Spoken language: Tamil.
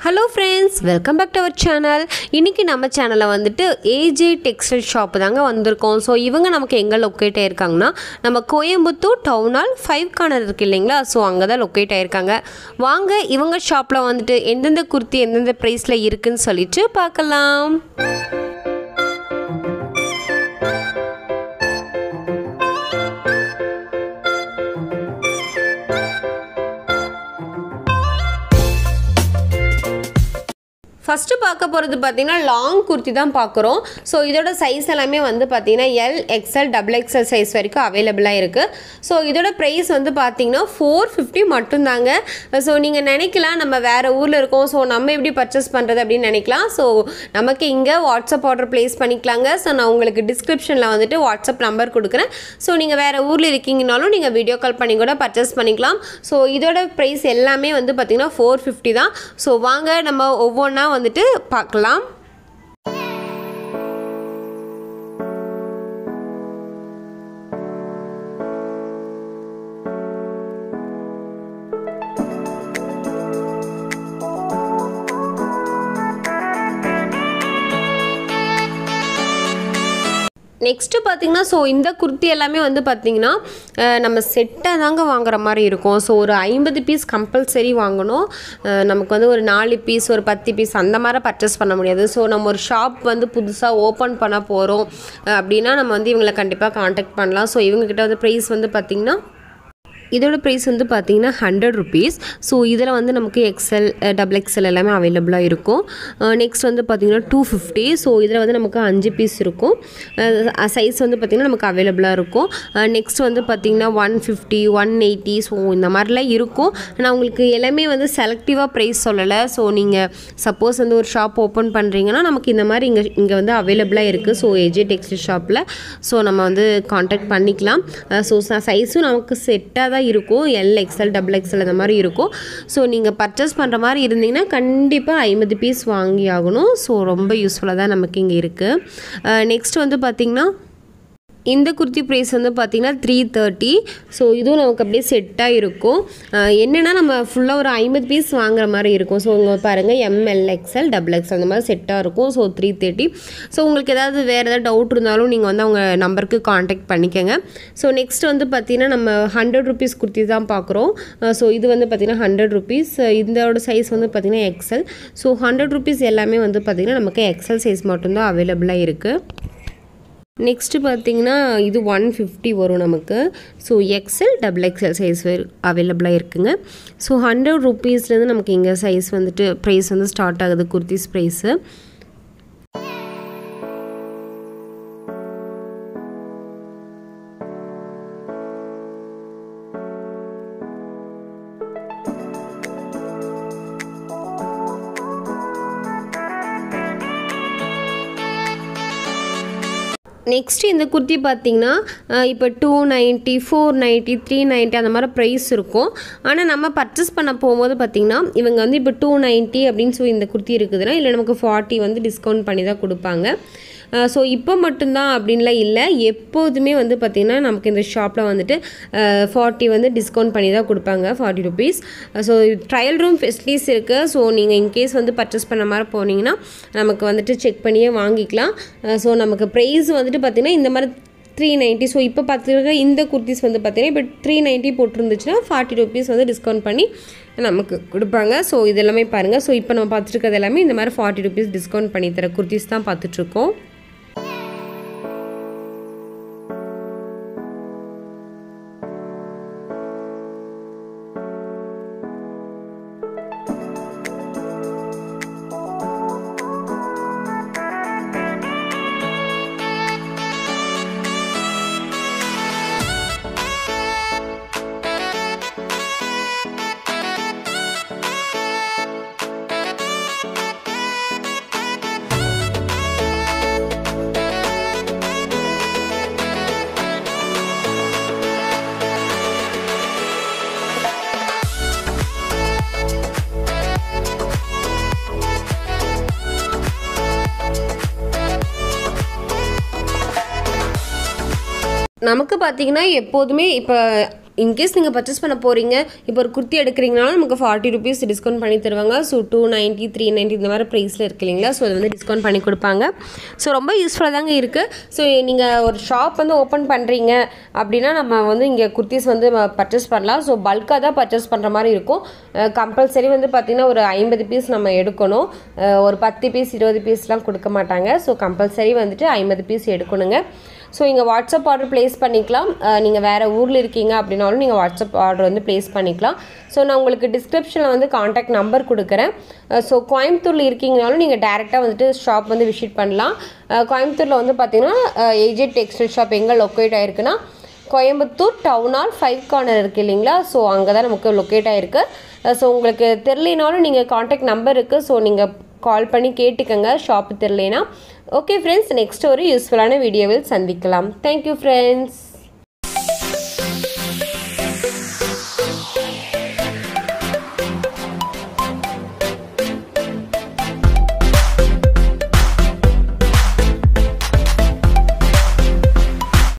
hello friends welcome back to our channel இன்றைக்கி நம்ம சேனலில் வந்துட்டு ஏஜே டெக்ஸ்டைல் ஷாப்பு தாங்க வந்திருக்கோம் ஸோ இவங்க நமக்கு எங்கே லொக்கேட் ஆயிருக்காங்கன்னா நம்ம கோயம்புத்தூர் டவுனால் ஃபைவ் கார்னர் இருக்கு இல்லைங்களா ஸோ அங்கே தான் லொக்கேட் ஆயிருக்காங்க வாங்க இவங்க ஷாப்பில் வந்துட்டு எந்தெந்த குர்த்தி எந்தெந்த ப்ரைஸில் இருக்குன்னு சொல்லிட்டு பார்க்கலாம் ஃபஸ்ட்டு பார்க்க போகிறது பார்த்தீங்கன்னா லாங் குர்த்தி தான் பார்க்குறோம் ஸோ இதோட சைஸ் எல்லாமே வந்து பார்த்தீங்கன்னா L XL double XL size வரைக்கும் அவைலபிளாக இருக்குது ஸோ இதோட ப்ரைஸ் வந்து பார்த்தீங்கன்னா ஃபோர் ஃபிஃப்டி மட்டும்தாங்க ஸோ நீங்கள் நினைக்கலாம் நம்ம வேறு ஊரில் இருக்கோம் ஸோ நம்ம எப்படி பர்ச்சேஸ் பண்ணுறது அப்படின்னு நினைக்கலாம் ஸோ நமக்கு இங்கே வாட்ஸ்அப் ஆர்டர் ப்ளேஸ் பண்ணிக்கலாங்க ஸோ நான் உங்களுக்கு டிஸ்கிரிப்ஷனில் வந்துட்டு வாட்ஸ்அப் நம்பர் கொடுக்குறேன் ஸோ நீங்கள் வேறு ஊரில் இருக்கீங்கனாலும் நீங்கள் வீடியோ கால் பண்ணி கூட பர்ச்சேஸ் பண்ணிக்கலாம் ஸோ இதோட ப்ரைஸ் எல்லாமே வந்து பார்த்திங்கன்னா ஃபோர் ஃபிஃப்டி தான் ஸோ வாங்க நம்ம ஒவ்வொன்றா வந்துட்டு பார்க்கலாம் நெக்ஸ்ட்டு பார்த்தீங்கன்னா ஸோ இந்த குர்த்தி எல்லாமே வந்து பார்த்தீங்கன்னா அஹ், நம்ம செட்டாக தாங்க வாங்குற மாதிரி இருக்கும் ஸோ ஒரு ஐம்பது பீஸ் கம்பல்சரி வாங்கணும் அஹ், நமக்கு வந்து ஒரு நாலு பீஸ் ஒரு பத்து பீஸ் அந்த மாதிரி பர்ச்சேஸ் பண்ண முடியாது ஸோ நம்ம ஒரு ஷாப் வந்து புதுசாக ஓப்பன் பண்ண போகிறோம் அப்படின்னா நம்ம வந்து இவங்களை கண்டிப்பாக காண்டாக்ட் பண்ணலாம் ஸோ இவங்கக்கிட்ட வந்து ப்ரைஸ் வந்து பார்த்திங்கன்னா இதோட ப்ரைஸ் வந்து பார்த்தீங்கன்னா ஹண்ட்ரட் ருபீஸ் ஸோ இதில் வந்து நமக்கு எக்ஸல் டபுள் எக்ஸல் எல்லாமே அவைலபிளாக இருக்கும் நெக்ஸ்ட் வந்து பார்த்தீங்கன்னா டூ ஃபிஃப்டி ஸோ இதில் வந்து நமக்கு அஞ்சு பீஸ் இருக்கும் சைஸ் வந்து பார்த்திங்கன்னா நமக்கு அவைலபிளாக இருக்கும் நெக்ஸ்ட் வந்து பார்த்திங்கன்னா one fifty one eighty so இந்த மாதிரிலாம் இருக்கும் நான் உங்களுக்கு எல்லாமே வந்து செலக்டிவாக ப்ரைஸ் சொல்லலை ஸோ நீங்கள் சப்போஸ் வந்து ஒரு ஷாப் ஓப்பன் பண்ணுறீங்கன்னா நமக்கு இந்த மாதிரி இங்கே இங்கே வந்து அவைலபிளாக இருக்குது ஸோ ஏஜே டெக்ஸ்டைல் ஷாப்பில் ஸோ நம்ம வந்து காண்டாக்ட் பண்ணிக்கலாம் ஸோ சைஸும் நமக்கு செட்டாக தான் இருக்கும் எல் எக்ஸ்எல் டபுள் எக்ஸ்எல் அந்த மாதிரி இருக்கும் ஸோ நீங்கள் பர்ச்சேஸ் பண்ணுற மாதிரி இருந்தீங்கன்னா கண்டிப்பாக ஐம்பது பீஸ் வாங்கி ஆகணும் ஸோ ரொம்ப யூஸ்ஃபுல்லாக தான் நமக்கு இங்கே இருக்குது நெக்ஸ்ட் வந்து பார்த்திங்கன்னா இந்த குர்த்தி ப்ரைஸ் வந்து பார்த்திங்கன்னா த்ரீ தேர்ட்டி ஸோ இதுவும் நமக்கு அப்படியே செட்டாக இருக்கும் அஹ் என்னென்னா நம்ம ஃபுல்லாக ஒரு ஐம்பது பீஸ் வாங்குற மாதிரி இருக்கும் ஸோ இங்கே பாருங்கள் எம்எல் எக்ஸ்எல் டபுள் எக்ஸ்எல் அந்த மாதிரி செட்டாக இருக்கும் ஸோ த்ரீ தேர்ட்டி ஸோ உங்களுக்கு ஏதாவது வேறு ஏதாவது டவுட் இருந்தாலும் நீங்கள் வந்து அவங்க நம்பருக்கு காண்டாக்ட் பண்ணிக்கோங்க ஸோ நெக்ஸ்ட் வந்து பார்த்திங்கன்னா நம்ம ஹண்ட்ரட் ருபீஸ் குர்த்தி தான் பார்க்குறோம் ஸோ இது வந்து பார்த்திங்கன்னா ஹண்ட்ரட் ருபீஸ் இதோட சைஸ் வந்து பார்த்திங்கன்னா எக்ஸல் ஸோ ஹண்ட்ரட் ருபீஸ் எல்லாமே வந்து பார்த்திங்கன்னா நமக்கு எக்ஸல் சைஸ் மட்டும்தான் அவைலபிளாக இருக்குது நெக்ஸ்ட்டு பார்த்தீங்கன்னா இது ஒன் ஃபிஃப்டி வரும் நமக்கு so XL double XL size அவைலபிளாக இருக்குங்க ஸோ ஹண்ட்ரட் ருபீஸ்லேருந்து நமக்கு இங்கே சைஸ் வந்துட்டு ப்ரைஸ் வந்து ஸ்டார்ட் ஆகுது குர்த்திஸ் ப்ரைஸு நெக்ஸ்ட் இந்த குர்த்தி பார்த்தீங்கன்னா இப்போ two ninety four ninety three ninety அந்த மாதிரி ப்ரைஸ் இருக்கும் ஆனால் நம்ம பர்ச்சேஸ் பண்ண போகும்போது பார்த்தீங்கன்னா இவங்க வந்து இப்போ டூ நைன்ட்டி அப்படின்னு சொல்லி இந்த குர்த்தி இருக்குதுன்னா இல்லை நமக்கு ஃபார்ட்டி வந்து டிஸ்கவுண்ட் பண்ணி தான் கொடுப்பாங்க ஸோ இப்போ மட்டும்தான் அப்படின்லாம் இல்லை எப்போதுமே வந்து பார்த்திங்கன்னா நமக்கு இந்த ஷாப்பில் வந்துட்டு ஃபார்ட்டி வந்து டிஸ்கவுண்ட் பண்ணி தான் கொடுப்பாங்க forty rupees so trial room facilities இருக்குது ஸோ நீங்கள் இன்கேஸ் வந்து பர்ச்சேஸ் பண்ண மாதிரி போனீங்கன்னா நமக்கு வந்துட்டு செக் பண்ணியே வாங்கிக்கலாம் ஸோ நமக்கு ப்ரைஸ் வந்துட்டு பார்த்திங்கன்னா இந்த மாதிரி த்ரீ நைன்ட்டி ஸோ இப்போ பார்த்துருக்க இந்த குர்த்திஸ் வந்து பார்த்தீங்கன்னா இப்போ த்ரீ நைன்ட்டி போட்டிருந்துச்சுன்னா ஃபார்ட்டி ருபீஸ் வந்து டிஸ்கவுண்ட் பண்ணி நமக்கு கொடுப்பாங்க ஸோ இது எல்லாமே பாருங்கள் ஸோ இப்போ நம்ம பார்த்துருக்கிறது எல்லாமே இந்த மாதிரி ஃபார்ட்டி ருபீஸ் டிஸ்கவுண்ட் பண்ணி தர குர்த்திஸ் தான் பார்த்துட்ருக்கோம் நமக்கு பார்த்தீங்கன்னா எப்போதுமே இப்போ இன்கேஸ் நீங்கள் பர்ச்சேஸ் பண்ண போகிறீங்க இப்போ ஒரு குர்த்தி எடுக்கிறீங்கனாலும் நமக்கு ஃபார்ட்டி ருபீஸ் டிஸ்கவுண்ட் பண்ணி தருவாங்க so two ninety three ninety இந்த மாதிரி ப்ரைஸில் இருக்கு இல்லைங்களா ஸோ அது வந்து டிஸ்கவுண்ட் பண்ணி கொடுப்பாங்க ஸோ ரொம்ப யூஸ்ஃபுல்லாக தாங்க இருக்குது ஸோ நீங்கள் ஒரு ஷாப் வந்து ஓப்பன் பண்ணுறீங்க அப்படின்னா நம்ம வந்து இங்கே குர்த்திஸ் வந்து பர்ச்சேஸ் பண்ணலாம் ஸோ பல்காக தான் பர்ச்சேஸ் பண்ணுற மாதிரி இருக்கும் கம்பல்சரி வந்து பார்த்திங்கன்னா ஒரு ஐம்பது பீஸ் நம்ம எடுக்கணும் அஹ் ஒரு பத்து பீஸ் இருபது பீஸ்லாம் கொடுக்க மாட்டாங்க ஸோ கம்பல்சரி வந்துட்டு ஐம்பது பீஸ் எடுக்கணுங்க ஸோ இங்கே வாட்ஸ்அப் ஆர்டர் ப்ளேஸ் பண்ணிக்கலாம் நீங்கள் வேறு ஊரில் இருக்கீங்க அப்படின்னாலும் நீங்கள் வாட்ஸ்அப் ஆர்டர் வந்து ப்ளேஸ் பண்ணிக்கலாம் ஸோ நான் உங்களுக்கு டிஸ்கிரிப்ஷனில் வந்து காண்டாக்ட் நம்பர் கொடுக்குறேன் ஸோ கோயம்புத்தூரில் இருக்கீங்கனாலும் நீங்கள் டேரெக்டாக வந்துட்டு ஷாப் வந்து விசிட் பண்ணலாம் அஹ் கோயம்புத்தூரில் வந்து பார்த்தீங்கன்னா ஏஜெட் டெக்ஸ்டைல் ஷாப் எங்கே லொக்கேட் ஆயிருக்குன்னா Coimbatore town hall five corner இருக்குது இல்லைங்களா ஸோ அங்கே தான் நமக்கு லொக்கேட் ஆயிருக்கு ஸோ உங்களுக்கு தெரிலினாலும் நீங்கள் காண்டாக்ட் நம்பர் இருக்குது ஸோ நீங்கள் கால் பண்ணி கேட்டுக்கோங்க ஷாப்பு தெரிலனா ஓகே ஃப்ரெண்ட்ஸ் நெக்ஸ்ட் ஒரு யூஸ்ஃபுல்லான வீடியோவில் சந்திக்கலாம் தேங்க்யூ ஃப்ரெண்ட்ஸ்